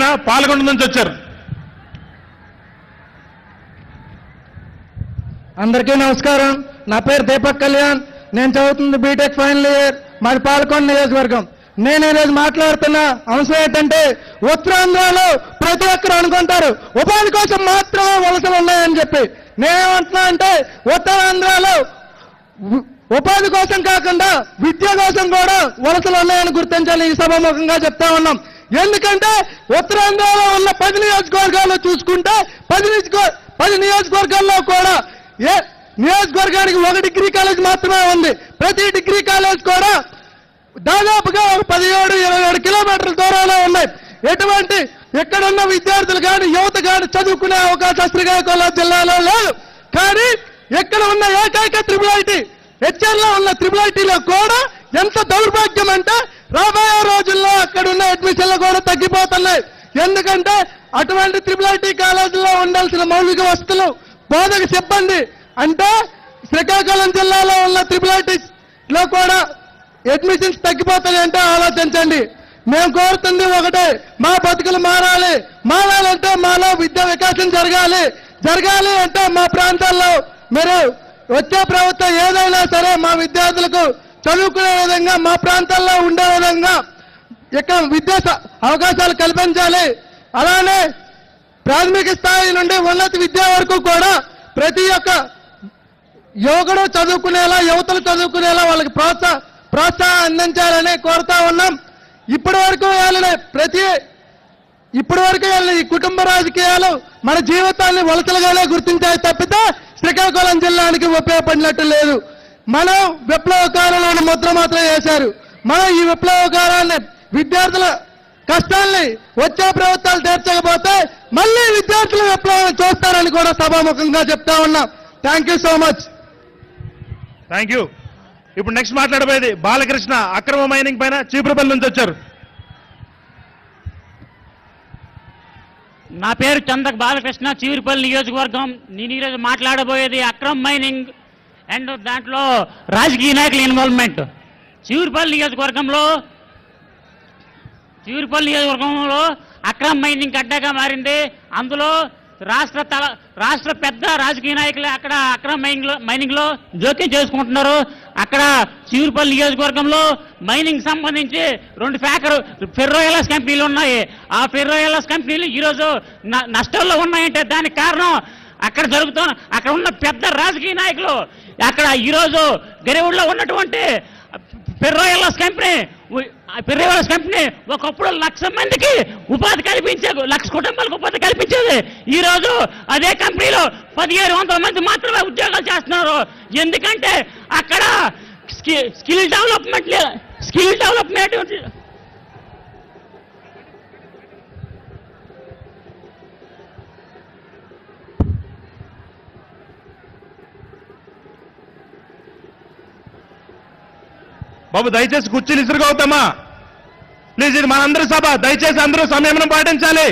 ఆయన పాల్గొండ నుంచి వచ్చారు అందరికీ నమస్కారం నా పేరు దీపక్ కళ్యాణ్ నేను చదువుతుంది బీటెక్ ఫైనల్ ఇయర్ మాది పాలకొండ నియోజకవర్గం నేను ఈరోజు మాట్లాడుతున్న అంశం ఏంటంటే ఉత్తరాంధ్రలో ప్రతి ఒక్కరు అనుకుంటారు ఉపాధి కోసం మాత్రమే వలసలు ఉన్నాయని చెప్పి నేనేమంటున్నా అంటే ఉత్తరాంధ్రలో ఉ- ఉపాధి కోసం కాకుండా విద్య కోసం కూడా వలసలు ఉన్నాయని గుర్తించాలి ఈ సభాముఖంగా చెప్తా ఉన్నాం ఎందుకంటే ఉత్తరాంధ్రలో ఉన్న పది నియోజకవర్గాల్లో చూసుకుంటే పది నియోజక పది నియోజకవర్గాల్లో కూడా ఏ నియోజకవర్గానికి ఒక డిగ్రీ కాలేజ్ మాత్రమే ఉంది ప్రతి డిగ్రీ కాలేజ్ కూడా దాదాపుగా ఒక పదిహేడు ఇరవై ఏడు కిలోమీటర్ల దూరంలో ఉన్నాయి ఎటువంటి ఎక్కడున్న విద్యార్థులు కానీ యువత కానీ చదువుకునే అవకాశం శ్రీకాకుళం జిల్లాలో లేదు కానీ ఎక్కడ ఉన్న ఏకైక త్రిబుల్ ఐటీ హెచ్ఆర్లో ఉన్న త్రిబుల్ ఐటీలో కూడా ఎంత దౌర్భాగ్యం అంటే రాబోయే రోజుల్లో అక్కడ ఉన్న అడ్మిషన్లు కూడా తగ్గిపోతున్నాయి ఎందుకంటే అటువంటి త్రిబుల్ ఐటీ కాలేజీలో ఉండాల్సిన మౌలిక వస్తువులు బోధక సిబ్బంది అంటే శ్రీకాకుళం జిల్లాలో ఉన్న త్రిబుల్ ఐటీలో కూడా అడ్మిషన్స్ తగ్గిపోతాయి అంటే ఆలోచించండి మేము కోరుతుంది ఒకటే మా బతుకులు మారాలి మారాలంటే మాలో విద్యా వికాసం జరగాలి జరగాలి అంటే మా ప్రాంతాల్లో మీరు వచ్చే ప్రభుత్వం ఏదైనా సరే మా విద్యార్థులకు చదువుకునే విధంగా మా ప్రాంతాల్లో ఉండే విధంగా ఇక్కడ విద్యా స- అవకాశాలు కల్పించాలి అలానే ప్రాథమిక స్థాయి నుండి ఉన్నత విద్య వరకు కూడా ప్రతి ఒక్క యువకుడు చదువుకునేలా యువతలు చదువుకునేలా వాళ్ళకి ప్రోత్సాహ ప్రోత్సాహం అందించాలని కోరుతా ఉన్నాం ఇప్పటి వరకు వెళ్ళిన ప్రతి ఇప్పటి వరకు వెళ్ళిన ఈ కుటుంబ రాజకీయాలు మన జీవితాన్ని వలసలుగానే గుర్తించాయి తప్పితే శ్రీకాకుళం జిల్లానికి ఉపయోగపడినట్టు లేదు మనం విప్లవకారులను ముద్ర మాత్రం వేశారు మనం ఈ విప్లవకారాన్ని విద్యార్థుల కష్టాల్ని వచ్చే ప్రభుత్వాలు తీర్చకపోతే మళ్ళీ విద్యార్థుల విప్లవం చూస్తారని కూడా సభాముఖంగా చెప్తా ఉన్నాం thank you so much thank you ఇప్పుడు నెక్స్ట్ మాట్లాడబోయేది బాలకృష్ణ అక్రమ మైనింగ్ పైన చీపురుపల్లి నుంచి వచ్చారు నా పేరు చందక్ బాలకృష్ణ చీవిరిపల్లి నియోజకవర్గం నేను ఈరోజు మాట్లాడబోయేది అక్రమ్ మైనింగ్ అండ్ దాంట్లో రాజకీయ నాయకుల ఇన్వాల్వ్మెంట్ చీవిరిపల్లి నియోజకవర్గంలో చీవిరిపల్లి నియోజకవర్గంలో అక్రమ్ మైనింగ్ అడ్డాగా మారింది అందులో రాష్ట్ర తల రాష్ట్ర పెద్ద రాజకీయ నాయకులు అక్కడ అక్రమ్ మైనింగ్ మైనింగ్ లో జోక్యం చేసుకుంటున్నారు అక్కడ చీవురుపల్లి నియోజకవర్గంలో మైనింగ్ సంబంధించి రెండు ఫ్యాకర్ ఫెర్రోయలస్ కంపెనీలు ఉన్నాయి ఆ ఫెర్రోయలస్ కంపెనీలు ఈరోజు న- నష్టాల్లో ఉన్నాయంటే దానికి కారణం అక్కడ జరుగుతున్న అక్కడ ఉన్న పెద్ద రాజకీయ నాయకులు అక్కడ ఈరోజు గరివుడిలో ఉన్నటువంటి ఫెర్రోయలస్ కంపెనీ ఉ- ఆ ఫెర్రోయలస్ కంపెనీ ఒకప్పుడు లక్ష మందికి ఉపాధి కల్పించే లక్ష కుటుంబాలకు ఉపాధి కల్పించేది ఈ రోజు అదే కంపెనీలో పదిహేను వందల మంది మాత్రమే ఉద్యోగాలు చేస్తున్నారు ఎందుకంటే అక్కడ స్కి- స్కిల్ డెవలప్మెంట్ లే- స్కిల్ డెవలప్మెంట్ బాబు దయచేసి కుర్చీలు ఇసురుగవుతామా ప్లీజ్ ఇది మనందరి సభ దయచేసి అందరూ సంయమనం పాటించాలి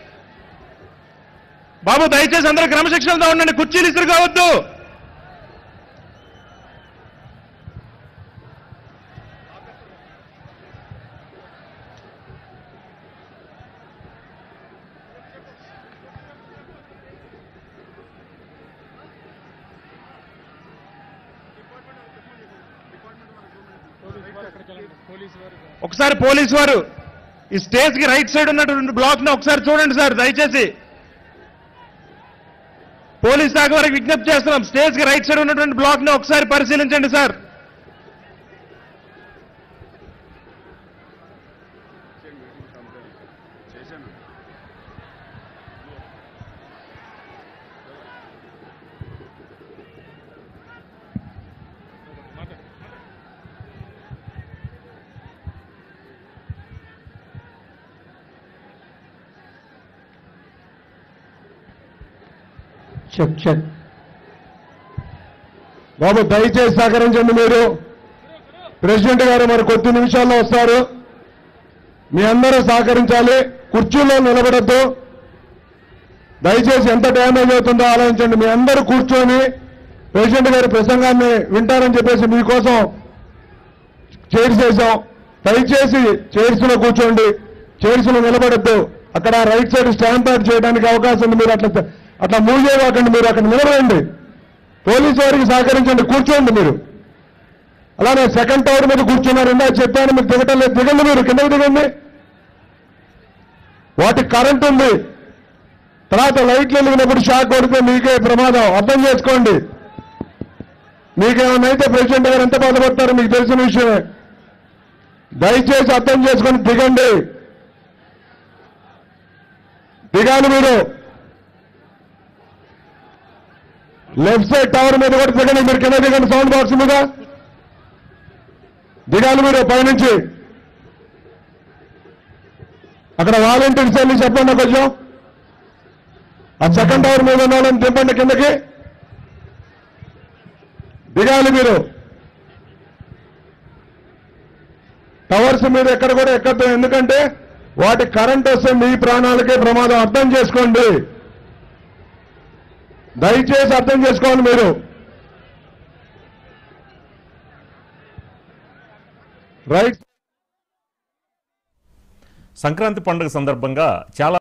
బాబు దయచేసి అందరూ క్రమశిక్షణతో ఉండండి కుర్చీలు ఇసురుకోవద్దు ఒకసారి పోలీసు వారు ఈ స్టేజ్ కి రైట్ సైడ్ ఉన్నటువంటి బ్లాక్ ని ఒకసారి చూడండి సార్ దయచేసి పోలీస్ శాఖ వారికి విజ్ఞప్తి చేస్తున్నాం స్టేజ్ కి రైట్ సైడ్ ఉన్నటువంటి బ్లాక్ ని ఒకసారి పరిశీలించండి సార్ చెక్ చెక్ బాబు దయచేసి సహకరించండి మీరు ప్రెసిడెంట్ గారు మరి కొద్ది నిమిషాల్లో వస్తారు మీ అందరూ సహకరించాలి కుర్చీలో నిలబడద్దు దయచేసి ఎంత డ్యామేజ్ అవుతుందో ఆలోచించండి మీ అందరూ కూర్చొని ప్రెసిడెంట్ గారి ప్రసంగాన్ని వింటారని చెప్పేసి మీకోసం చైర్స్ వేసాం దయచేసి చైర్స్ లో కూర్చోండి చైర్స్ లో నిలబడద్దు అక్కడ రైట్ సైడ్ స్టాంప్ యాడ్ చేయడానికి అవకాశం ఉంది మీరు అట్లా అట్లా మూవ్ చేయకండి మీరు అక్కడ నిలబడండి పోలీసు వారికి సహకరించండి కూర్చోండి మీరు అలానే సెకండ్ టవర్ మీద కూర్చున్నారు ఇందా చెప్పాను మీరు దిగటం లేదు దిగండి మీరు కిందకి దిగండి వాటికి కరెంట్ ఉంది తర్వాత లైట్లు వెలిగినప్పుడు షాక్ కొడితే మీకే ప్రమాదం అర్థం చేసుకోండి మీకేమైనా అయితే ప్రెసిడెంట్ గారు ఎంత బాధపడతారో మీకు తెలిసిన విషయమే దయచేసి అర్థం చేసుకొని దిగండి దిగాలి మీరు లెఫ్ట్ సైడ్ టవర్ మీద కూడా దిగండి మీరు కింద దిగండి సౌండ్ బాక్స్ మీద దిగాలి మీరు పైనుంచి అక్కడ వాలంటీర్స్ వెళ్ళి చెప్పండి కొంచెం ఆ సెకండ్ టవర్ మీద ఉన్న వాళ్ళని దింపండి కిందకి దిగాలి మీరు టవర్స్ మీద ఎక్కడ కూడా ఎక్కద్దు ఎందుకంటే వాటి కరెంట్ వస్తే మీ ప్రాణాలకే ప్రమాదం అర్థం చేసుకోండి దయచేసి అర్థం చేసుకోండి మీరు రైట్ సంక్రాంతి పండుగ సందర్భంగా చాలా